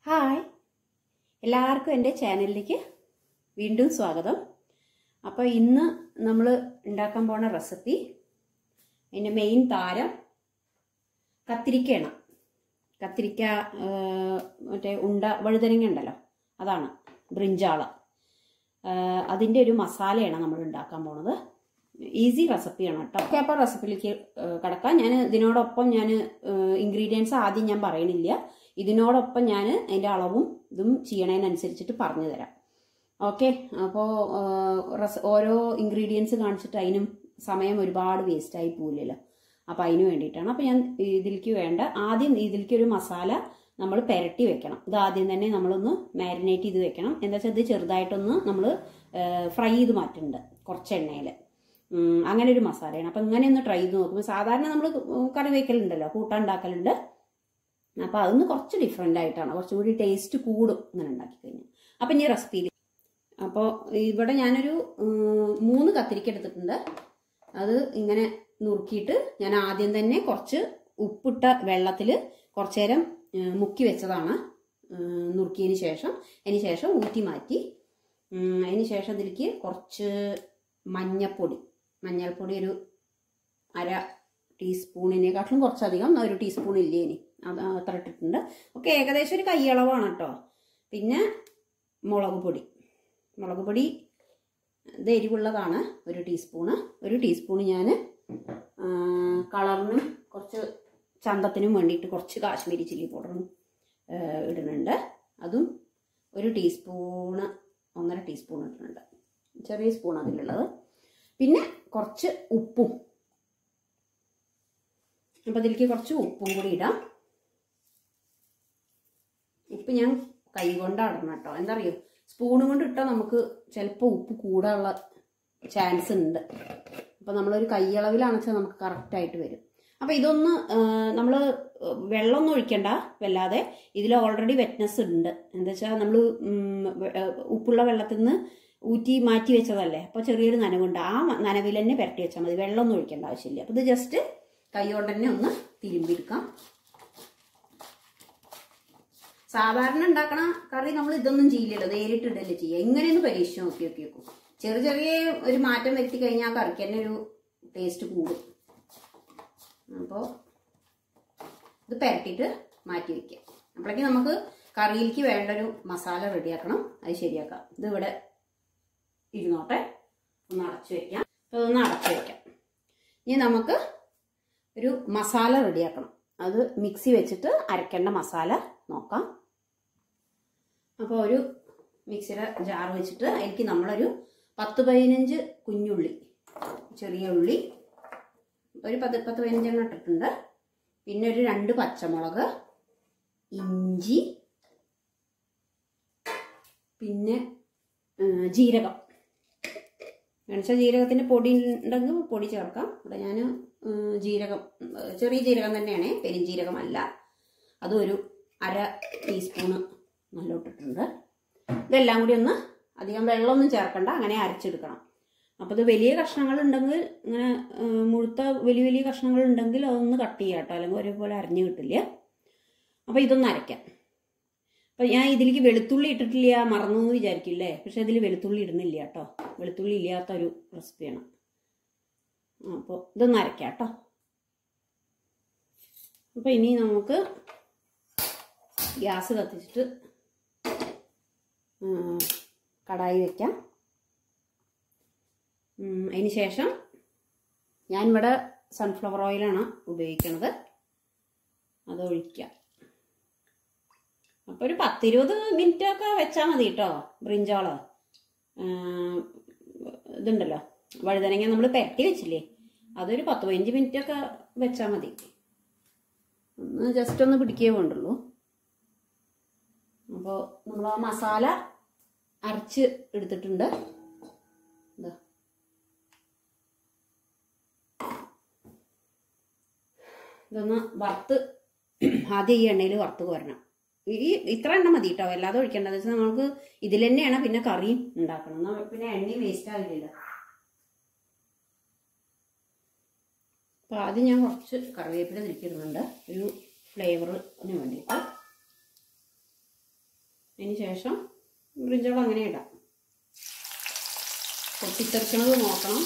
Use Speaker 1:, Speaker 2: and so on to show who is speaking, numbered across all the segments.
Speaker 1: hi എല്ലാവർക്കും എൻ്റെ ചാനലിലേക്ക് വീണ്ടും സ്വാഗതം അപ്പോൾ ഇന്ന് നമ്മൾ ഉണ്ടാക്കാൻ പോണ റെസിപ്പി അതിൻ്റെ മെയിൻ താരം കത്തിരിക്കയാണ് കത്തിരിക്ക ആ, മറ്റേ ഉണ്ട വഴുതനങ്ങ ഉണ്ടല്ലോ അതാണ് ബ്രിഞ്ചാള അതിൻ്റെ ഒരു മസാലയാണ് നമ്മൾ ഉണ്ടാക്കാൻ പോണത് ഈസി റെസിപ്പിയാണ് കേട്ടോ ഓക്കെ അപ്പോൾ റെസിപ്പിയിലേക്ക് കിടക്കാം ഞാൻ ഇതിനോടൊപ്പം ഞാൻ ഇൻഗ്രീഡിയൻസ് ആദ്യം ഞാൻ പറയണില്ല ഇതിനോടൊപ്പം ഞാൻ അതിൻ്റെ അളവും ഇതും ചെയ്യണതിനനുസരിച്ചിട്ട് പറഞ്ഞു തരാം ഓക്കെ അപ്പോൾ ഓരോ ഇൻഗ്രീഡിയൻസ് കാണിച്ചിട്ട് അതിനും സമയം ഒരുപാട് വേസ്റ്റ് ആയി പോവില്ലല്ലോ അപ്പോൾ അതിന് വേണ്ടിയിട്ടാണ് അപ്പോൾ ഞാൻ ഇതിലേക്ക് വേണ്ട ആദ്യം ഇതിലേക്ക് ഒരു മസാല നമ്മൾ പെരട്ടി വെക്കണം ഇത് ആദ്യം തന്നെ നമ്മളൊന്ന് മാരിനേറ്റ് ചെയ്ത് വെക്കണം എന്താ വെച്ചാൽ ഇത് ചെറുതായിട്ടൊന്ന് നമ്മൾ ഫ്രൈ ചെയ്ത് മാറ്റുന്നുണ്ട് കുറച്ച് എണ്ണയിൽ അങ്ങനെ ഒരു മസാലയാണ് അപ്പം ഇങ്ങനെ ഒന്ന് ട്രൈ ചെയ്ത് നോക്കുമ്പോൾ സാധാരണ നമ്മൾ കറി വയ്ക്കലുണ്ടല്ലോ കൂട്ടാൻ ഉണ്ടാക്കലുണ്ട് അപ്പോൾ അതൊന്ന് കുറച്ച് ഡിഫറെൻ്റ് ആയിട്ടാണ് കുറച്ചുകൂടി ടേസ്റ്റ് കൂടും ഇങ്ങനെ ഉണ്ടാക്കി കഴിഞ്ഞാൽ അപ്പം ഇനി റെസിപ്പിയിൽ അപ്പോൾ ഇവിടെ ഞാനൊരു ഉം, മൂന്ന് കത്തിരിക്ക എടുത്തിട്ടുണ്ട് അത് ഇങ്ങനെ നുറുക്കിയിട്ട് ഞാൻ ആദ്യം തന്നെ കുറച്ച് ഉപ്പിട്ട വെള്ളത്തിൽ കുറച്ച് നേരം ഉം, മുക്കി വെച്ചതാണ് ഉം, നുറുക്കിയതിന് ശേഷം അതിന് ശേഷം ഊറ്റി മാറ്റി ഉം, അതിന് ശേഷം ഇതിലേക്ക് കുറച്ച് മഞ്ഞപ്പൊടി മഞ്ഞൾപ്പൊടി ഒരു അര ടീസ്പൂണിനെക്കാട്ടിലും കുറച്ചധികം ഒരു ടീസ്പൂൺ ഇല്ലേ ഇനി അത് അത്ര ഇട്ടിട്ടുണ്ട് ഒക്കെ ഏകദേശം ഒരു കൈയളവാണ് കേട്ടോ പിന്നെ മുളക് പൊടി മുളക് പൊടി ഇത് എരിവുള്ളതാണ് ഒരു ടീസ്പൂണ് ഒരു ടീസ്പൂണ് ഞാൻ കളറിനും കുറച്ച് ചന്തത്തിനും വേണ്ടിയിട്ട് കുറച്ച് കാശ്മീരി ചില്ലി പൗഡറും ഇടുന്നുണ്ട് അതും ഒരു ടീസ്പൂണ് ഒന്നര ടീസ്പൂൺ ഇടുന്നുണ്ട് ചെറിയ സ്പൂൺ അതിലുള്ളത് പിന്നെ കുറച്ച് ഉപ്പും അപ്പം അതിലേക്ക് കുറച്ച് ഉപ്പും കൂടി ഇടാം ഉപ്പ് ഞാൻ കൈ കൊണ്ടാണ് ഇടണം കേട്ടോ എന്താ അറിയോ സ്പൂണും കൊണ്ട് ഇട്ടാൽ നമുക്ക് ചിലപ്പോൾ ഉപ്പ് കൂടാനുള്ള ചാൻസ് ഉണ്ട് അപ്പോൾ നമ്മളൊരു കൈയളവിലാണെന്ന് വെച്ചാൽ നമുക്ക് കറക്റ്റായിട്ട് വരും അപ്പോൾ ഇതൊന്ന് നമ്മൾ വെള്ളമൊന്നും ഒഴിക്കണ്ട വല്ലാതെ ഇതിൽ ഓൾറെഡി വെറ്റ്നസ് ഉണ്ട് എന്താ വെച്ചാൽ നമ്മൾ ഉപ്പുള്ള വെള്ളത്തിൽ നിന്ന് ഊറ്റി മാറ്റി വെച്ചതല്ലേ അപ്പോൾ ചെറിയൊരു നനവുണ്ട് ആ നനവിൽ തന്നെ പുരട്ടി വെച്ചാൽ മതി വെള്ളമൊന്നും ഒഴിക്കേണ്ട ആവശ്യമില്ല അപ്പോൾ ഇത് ജസ്റ്റ് കൈ കൊണ്ട് തന്നെ ഒന്ന് തിരുമ്പിയെടുക്കാം സാധാരണ ഉണ്ടാക്കണ കറി നമ്മൾ ഇതൊന്നും ചെയ്യില്ലല്ലോ നേരിട്ട് ഇടല്ലേ ചെയ്യുക എങ്ങനെയൊന്ന് പരീക്ഷിച്ച് നോക്കി നോക്കി നോക്കും ചെറിയ ചെറിയ ഒരു മാറ്റം വരുത്തി കഴിഞ്ഞാൽ ആ കറിക്ക് തന്നെ ഒരു ടേസ്റ്റ് കൂടും അപ്പോൾ ഇത് പുരട്ടിയിട്ട് മാറ്റി വെക്കുക അപ്പോഴേക്ക് നമുക്ക് കറിയിലേക്ക് വേണ്ട ഒരു മസാല റെഡിയാക്കണം അത് ശരിയാക്കാം ഇത് ഇവിടെ ഇരുന്നോട്ടെ ഒന്ന് അടച്ചു വെക്കാം അപ്പോൾ ഇതൊന്ന് അടച്ചു വെക്കാം ഇനി നമുക്ക് ഒരു മസാല റെഡിയാക്കണം അത് മിക്സി വെച്ചിട്ട് അരക്കേണ്ട മസാല നോക്കാം അപ്പോൾ ഒരു മിക്സിയുടെ ജാർ വെച്ചിട്ട് അതിലേക്ക് നമ്മളൊരു പത്ത് പതിനഞ്ച് കുഞ്ഞുള്ളി ചെറിയ ഉള്ളി ഒരു പത്ത് പത്ത് പതിനഞ്ചെണ്ണം ഇട്ടിട്ടുണ്ട് പിന്നെ ഒരു രണ്ട് പച്ചമുളക് ഇഞ്ചി പിന്നെ ഏർ, ജീരകം വേണിച്ചാൽ ജീരകത്തിൻ്റെ പൊടി ഉണ്ടെങ്കിൽ പൊടി ചേർക്കാം ഇവിടെ ഞാൻ ജീരകം ഏർ, ചെറിയ ജീരകം തന്നെയാണ് പെരുംജീരകമല്ല അതും ഒരു അര ടീസ്പൂണ് നല്ല ഇട്ടിട്ടുണ്ട് ഇതെല്ലാം കൂടി ഒന്ന് അധികം വെള്ളമൊന്നും ചേർക്കണ്ട അങ്ങനെ അരച്ചെടുക്കണം അപ്പോൾ ഇത് വലിയ കഷ്ണങ്ങൾ ഉണ്ടെങ്കിൽ ഇങ്ങനെ ഏർ, മുഴുത്ത വലിയ വലിയ കഷ്ണങ്ങൾ ഉണ്ടെങ്കിൽ അതൊന്ന് കട്ട് ചെയ്യാം കേട്ടോ അല്ലെങ്കിൽ ഒരേപോലെ അരഞ്ഞു കിട്ടില്ല അപ്പോൾ ഇതൊന്ന് അരയ്ക്കാം അപ്പോൾ ഞാൻ ഇതിലേക്ക് വെളുത്തുള്ളി ഇട്ടിട്ടില്ല മറന്നു എന്ന് വിചാരിക്കില്ലേ പക്ഷെ ഇതിൽ വെളുത്തുള്ളി ഇടുന്നില്ല കേട്ടോ വെളുത്തുള്ളി ഇല്ലാത്ത ഒരു റെസിപ്പിയാണ് അപ്പോൾ ഇതൊന്ന് അരയ്ക്കാം കേട്ടോ അപ്പോൾ ഇനി നമുക്ക് ഗ്യാസ് കത്തിച്ചിട്ട് ഉം, കടായി വെക്കാം ഉം, അതിന് ശേഷം ഞാനിവിടെ സൺഫ്ലവർ ഓയിലാണ് ഉപയോഗിക്കുന്നത് അത് ഒഴിക്കാം അപ്പോൾ ഒരു പത്തിരുപത് മിനിറ്റ് ഒക്കെ വെച്ചാൽ മതി കേട്ടോ ബ്രിഞ്ചോള് ഇതുണ്ടല്ലോ വഴുതനങ്ങ നമ്മൾ പെരട്ടി വെച്ചില്ലേ അതൊരു പത്ത് പതിനഞ്ച് മിനിറ്റ് ഒക്കെ വെച്ചാൽ മതി ഒന്ന് ജസ്റ്റ് ഒന്ന് പിടിക്കേ വേണ്ടുള്ളൂ അപ്പോൾ നമ്മൾ ആ മസാല അരച്ച് എടുത്തിട്ടുണ്ട് ഇതാ ഇതൊന്ന് വറുത്ത് ആദ്യം ഈ എണ്ണയിൽ വറുത്ത് കോരണം ഈ ഇത്ര എണ്ണ മതി കേട്ടോ അല്ലാതെ ഒഴിക്കേണ്ടത് വെച്ചാൽ നമുക്ക് ഇതിൽ തന്നെയാണ് പിന്നെ കറിയും ഉണ്ടാക്കണം എന്നാൽ പിന്നെ എണ്ണയും വേസ്റ്റ് ആവില്ലല്ലോ അപ്പോൾ ആദ്യം ഞാൻ കുറച്ച് കറിവേപ്പില തിരിക്കിടുന്നുണ്ട് ഒരു ഫ്ലേവറിന് വേണ്ടിയിട്ട് അതിന് ശേഷം ബ്രിഞ്ചോളം അങ്ങനെ ഇടാം പൊട്ടിത്തെറിക്കണത് നോക്കണം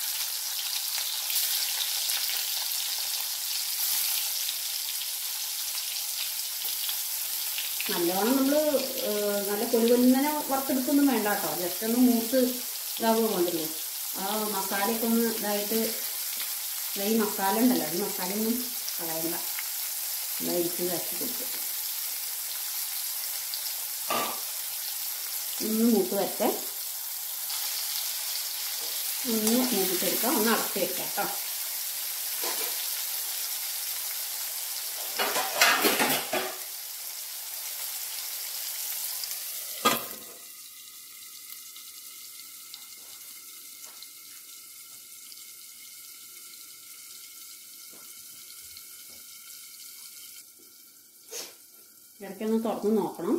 Speaker 1: നല്ലോണം നമ്മൾ നല്ല കൊലുകൊലിങ്ങനെ വറുത്തെടുക്കൊന്നും വേണ്ട കേട്ടോ ജസ്റ്റ് ഒന്ന് മൂത്ത് ഇതാവുക കൊണ്ടല്ലോ ആ മസാലയൊക്കെ ഒന്ന് ഇതായിട്ട് ദാ ഈ മസാല ഉണ്ടല്ലോ ഈ മസാലയൊന്നും കളയണ്ട ഇതായിട്ട് ഇതാക്കി കൊടുക്കും ഒന്ന് മൂത്ത് വരട്ടെ ഒന്ന് മൂപ്പിച്ചെടുക്കാം ഒന്ന് അടച്ച് വെക്കാം കേട്ടോ ഇടയ്ക്കൊന്ന് തുറന്ന് നോക്കണം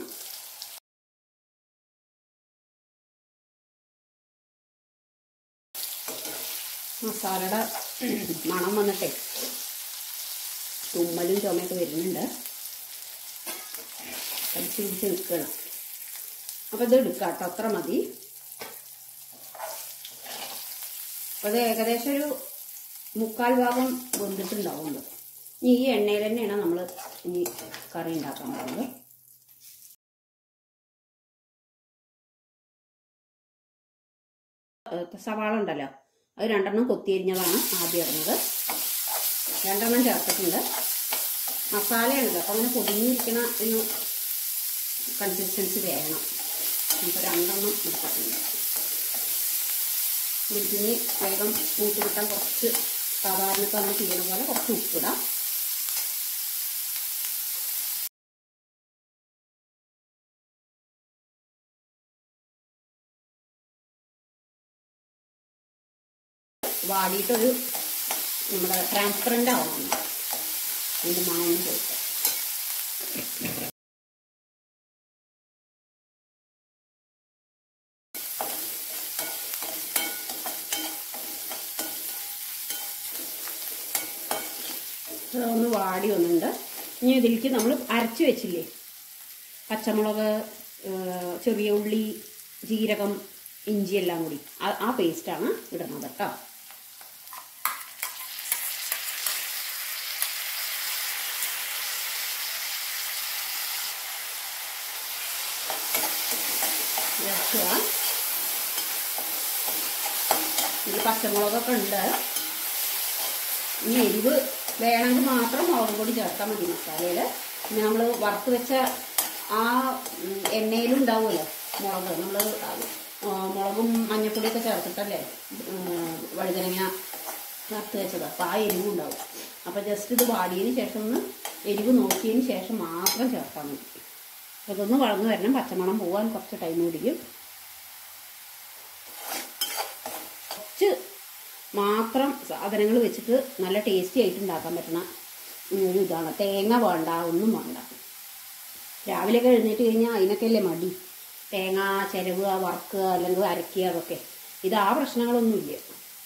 Speaker 1: മസാലയുടെ മണം വന്നിട്ടേ തുമ്മലും ചുമയൊക്കെ വരുന്നുണ്ട് കടിച്ച് പിടിച്ച് നിൽക്കണം അപ്പോൾ ഇത് എടുക്കാം കേട്ടോ അത്ര മതി അപ്പോൾ അത് ഏകദേശം ഒരു മുക്കാൽ ഭാഗം വെന്തിട്ടുണ്ടാവുള്ളൂ ഇനി ഈ എണ്ണയിൽ തന്നെയാണ് നമ്മൾ ഇനി കറി ഉണ്ടാക്കാൻ പോകുന്നത് ഏഹ് സവാള ഉണ്ടല്ലോ അത് രണ്ടെണ്ണം കൊത്തിയരിഞ്ഞതാണ് ആദ്യം ഇടുന്നത് രണ്ടെണ്ണം ചേർത്തിട്ടുണ്ട് മസാലയാണിത് അപ്പം അങ്ങനെ പൊതിഞ്ഞിരിക്കണ ഒരു കൺസിസ്റ്റൻസി വേണം അപ്പോൾ രണ്ടെണ്ണം എടുത്തിട്ടുണ്ട് ഇതിന് വേഗം കൂട്ടി കിട്ടാൻ കുറച്ച് സാധാരണ നമ്മൾ ചെയ്യണ പോലെ കുറച്ച് ഉപ്പിടാം വാടിയിട്ടൊരു നമ്മുടെ ട്രാൻസ്പെറൻ്റ് ആവണം അതിൻ്റെ മണം പോയിട്ട് ഒന്ന് വാടി വന്നിട്ടുണ്ട് ഇനി ഇതിലേക്ക് നമ്മൾ അരച്ച് വെച്ചില്ലേ പച്ചമുളക് ഏഹ് ചെറിയ ഉള്ളി ജീരകം ഇഞ്ചി എല്ലാം കൂടി ആ- ആ പേസ്റ്റാണ് ഇടുന്നത് കേട്ടോ ഇറക്കുക ഇതിൽ പച്ചമുളകൊക്കെ ഉണ്ട് ഇനി എരിവ് വേണമെങ്കിൽ മാത്രം മുളക് പൊടി ചേർത്താൽ മതി മസാലയിൽ പിന്നെ നമ്മൾ വറുത്ത് വെച്ച ആ ഉം, എണ്ണയിലും ഉണ്ടാവുമല്ലോ മുളക് നമ്മൾ മുളകും മഞ്ഞപ്പൊടിയൊക്കെ ചേർത്തിട്ടല്ലേ ഉം, വഴുതനങ്ങ വറുത്ത് വെച്ചത് അപ്പോൾ ആ എരിവും ഉണ്ടാവും അപ്പോൾ ജസ്റ്റ് ഇത് വാടിയതിന് ശേഷം ഒന്ന് എരിവ് നോക്കിയതിന് ശേഷം മാത്രം ചേർത്താൽ മതി അപ്പോൾ ഇതൊന്ന് വളർന്നു വരണം പച്ചമണം പോകാൻ കുറച്ച് ടൈം പിടിക്കും കുറച്ച് മാത്രം സാധനങ്ങൾ വെച്ചിട്ട് നല്ല ടേസ്റ്റി ആയിട്ട് ഉണ്ടാക്കാൻ പറ്റണ ഒരു ഇതാണ് തേങ്ങ വേണ്ട ഒന്നും വേണ്ട രാവിലെയൊക്കെ എഴുന്നേറ്റ് കഴിഞ്ഞാൽ അതിനൊക്കെ അല്ലേ മടി തേങ്ങ ചിരവുക വറുക്കുക അല്ലെങ്കിൽ അരയ്ക്കുക അതൊക്കെ ഇത് ആ പ്രശ്നങ്ങളൊന്നുമില്ല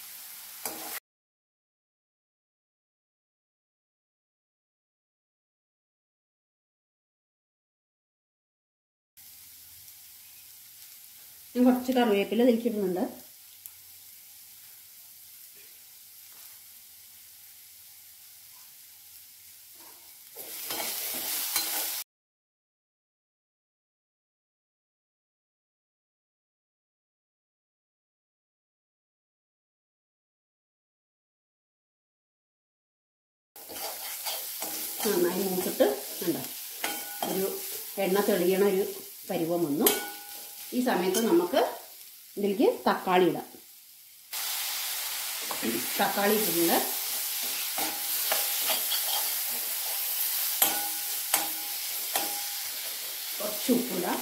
Speaker 1: ഞാൻ കുറച്ച് കറിവേപ്പില ഇതിലേക്കിടുന്നുണ്ട് നന്നായി മൂത്തിട്ട് ഉണ്ടോ ഒരു എണ്ണ തെളിയണ ഒരു പരുവം വന്നു ഈ സമയത്ത് നമുക്ക് ഇതിലേക്ക് തക്കാളി ഇടാം തക്കാളി ഇട്ടിട്ടുണ്ട് കുറച്ച് ഉപ്പിടാം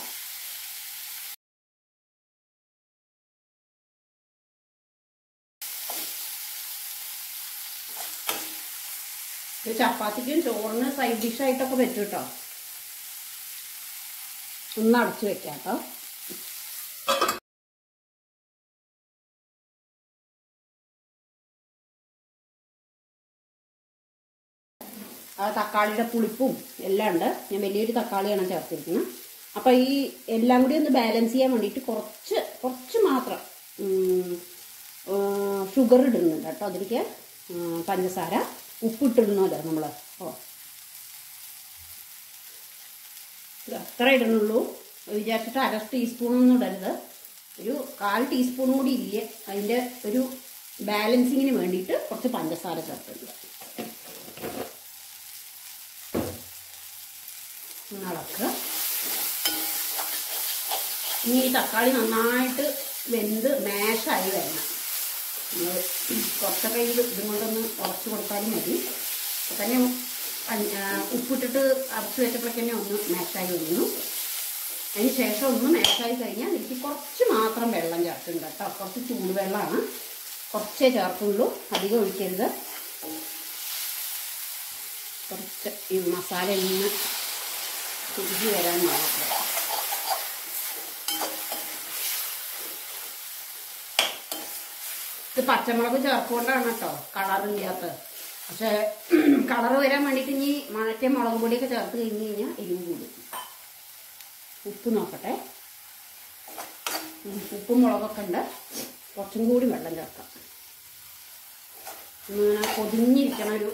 Speaker 1: ഇത് ചപ്പാത്തിക്കും ചോറിന് സൈഡ് ഡിഷായിട്ടൊക്കെ പറ്റും കേട്ടോ ഒന്ന് അടച്ചു വെക്കാം കേട്ടോ ആ തക്കാളിയുടെ പുളിപ്പും എല്ലാം ഉണ്ട് ഞാൻ വലിയൊരു തക്കാളിയാണ് ചേർത്തിരിക്കുന്നത് അപ്പോൾ ഈ എല്ലാം കൂടി ഒന്ന് ബാലൻസ് ചെയ്യാൻ വേണ്ടിയിട്ട് കുറച്ച് കുറച്ച് മാത്രം ഷുഗർ ഇടുന്നുണ്ട് കേട്ടോ അതിലേക്ക് ഉം, പഞ്ചസാര ഉപ്പിട്ടിടുന്നല്ലോ നമ്മൾ ഓ ഇത് അത്ര ഇടണുള്ളൂ വിചാരിച്ചിട്ട് അര ടീസ്പൂണൊന്നും ഇടരുത് ഒരു കാൽ ടീസ്പൂണും കൂടി ഇല്ല അതിൻ്റെ ഒരു ബാലൻസിങ്ങിന് വേണ്ടിയിട്ട് കുറച്ച് പഞ്ചസാര ചേർത്തിട്ടുണ്ട് ഇളക്കുക ഇനി ഈ തക്കാളി നന്നായിട്ട് വെന്ത് മാഷായി വരണം നമ്മൾ കുറച്ചൊക്കെ ഇത് ഇതും കൊണ്ടൊന്ന് ഉറച്ച് കൊടുത്താലും മതി അപ്പോൾ തന്നെ പഞ്ച- ആ, ഉപ്പിട്ടിട്ട് അരച്ച് വെച്ചപ്പോഴേക്ക് തന്നെ ഒന്ന് മാഷായി വന്നു അതിന് ശേഷം ഒന്ന് മാഷായി കഴിഞ്ഞാൽ എനിക്ക് കുറച്ച് മാത്രം വെള്ളം ചേർക്കുന്നുണ്ട് കേട്ടോ കുറച്ച് ചൂടുവെള്ളമാണ് കുറച്ചേ ചേർക്കുള്ളൂ അധികം ഒഴിക്കരുത് കുറച്ച് ഈ മസാല ഒന്ന് കുരുതി വരാൻ മാത്രം ഇത് പച്ചമുളക് ചേർക്കൊണ്ടാണ് കേട്ടോ കളറില്ലാത്തത് പക്ഷെ കളർ വരാൻ വേണ്ടിയിട്ട് ഇനി മറ്റേ മുളക് പൊടിയൊക്കെ ചേർത്ത് കഴിഞ്ഞ് കഴിഞ്ഞാൽ എരിവ് കൂടും ഉപ്പ് നോക്കട്ടെ ഉം, ഉപ്പും മുളകൊക്കെ ഉണ്ട് കുറച്ചും കൂടി വെള്ളം ചേർക്കാം ഇങ്ങനെ പൊതിഞ്ഞിരിക്കണ ഒരു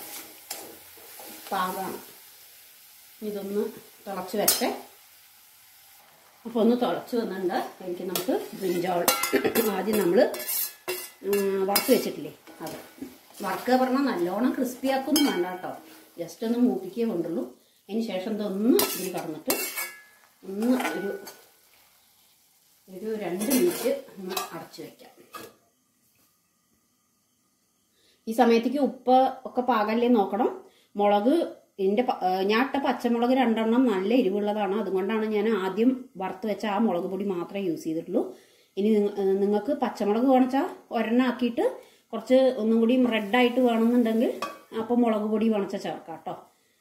Speaker 1: പാകമാണ് ഇതൊന്ന് തിളച്ച് വരട്ടെ അപ്പോൾ ഒന്ന് തിളച്ച് വന്നിട്ടുണ്ട് എനിക്ക് നമുക്ക് ബ്രിഞ്ചോൾ ആദ്യം നമ്മൾ വറുത്ത് വെച്ചിട്ടില്ലേ അത് വറുക്കുക പറഞ്ഞാൽ നല്ലോണം ക്രിസ്പി ആക്കൊന്നും വേണ്ട കേട്ടോ ജസ്റ്റ് ഒന്ന് മൂപ്പിക്കേ കൊണ്ടുള്ളൂ അതിന് ശേഷം ഇതൊന്ന് ഇതിൽ കടന്നിട്ട് ഒന്ന് ഒരു ഒരു രണ്ട് മിനിറ്റ് ഒന്ന് അടച്ചു വെക്കാം ഈ സമയത്തേക്ക് ഉപ്പ് ഒക്കെ പാകല്ലേ നോക്കണം മുളക് ഇതിൻ്റെ ഞാൻ ഇട്ട പച്ചമുളക് രണ്ടെണ്ണം നല്ല എരിവുള്ളതാണ് അതുകൊണ്ടാണ് ഞാൻ ആദ്യം വറുത്ത് വെച്ച ആ മുളക് പൊടി മാത്രമേ യൂസ് ചെയ്തിട്ടുള്ളൂ ഇനി നിങ്ങൾക്ക് പച്ചമുളക് വേണച്ചാൽ ഒരെണ്ണം ആക്കിയിട്ട് കുറച്ച് ഒന്നും കൂടി റെഡായിട്ട് വേണമെന്നുണ്ടെങ്കിൽ അപ്പോൾ മുളക് പൊടി വേണച്ചാൽ ചേർക്കാം കേട്ടോ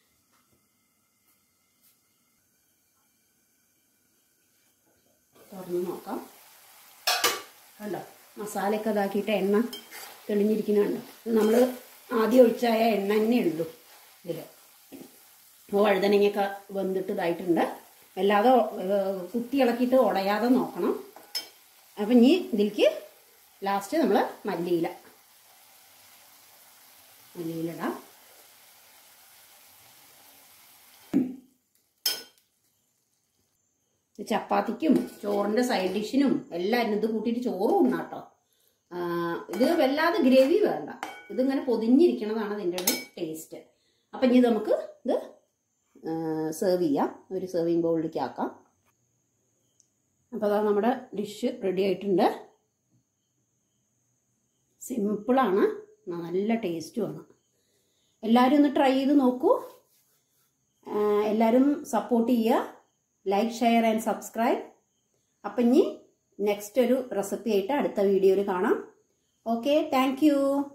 Speaker 1: തുറന്ന് നോക്കാം കണ്ടോ മസാലയൊക്കെ ഇതാക്കിയിട്ട് എണ്ണ തെളിഞ്ഞിരിക്കുന്നുണ്ട് ഇത് നമ്മൾ ആദ്യം ഒഴിച്ചായ എണ്ണ തന്നെ ഉള്ളൂ ഇതിൽ അപ്പോൾ വഴുതനങ്ങയൊക്കെ വെന്തിട്ട് ഇതായിട്ടുണ്ട് അല്ലാതെ ഏഹ്, കുത്തി ഇളക്കിയിട്ട് ഉടയാതെ നോക്കണം അപ്പം ഇനി ഇതിലേക്ക് ലാസ്റ്റ് നമ്മൾ മല്ലിയില മല്ലിയിലിടാം ഇത് ചപ്പാത്തിക്കും ചോറിൻ്റെ സൈഡ് ഡിഷിനും എല്ലാം ഇത് കൂട്ടിയിട്ട് ചോറും ഉണ്ണാട്ടോ ആ, ഇത് വല്ലാതെ ഗ്രേവി വേണ്ട ഇതിങ്ങനെ പൊതിഞ്ഞിരിക്കണതാണ് ഇതിൻ്റെ ഒരു ടേസ്റ്റ് അപ്പം ഇനി നമുക്ക് ഇത് സെർവ് ചെയ്യാം ഒരു സെർവിങ് ബൗളിലേക്ക് ആക്കാം അപ്പോൾ അതാ നമ്മുടെ ഡിഷ് റെഡി ആയിട്ടുണ്ട് സിമ്പിളാണ് നല്ല ടേസ്റ്റുമാണ് എല്ലാവരും ഒന്ന് ട്രൈ ചെയ്ത് നോക്കൂ ആ, എല്ലാവരും സപ്പോർട്ട് ചെയ്യുക ലൈക്ക് ഷെയർ ആൻഡ് സബ്സ്ക്രൈബ് അപ്പം ഇനി നെക്സ്റ്റ് ഒരു റെസിപ്പി ആയിട്ട് അടുത്ത വീഡിയോയിൽ കാണാം ഓക്കെ താങ്ക്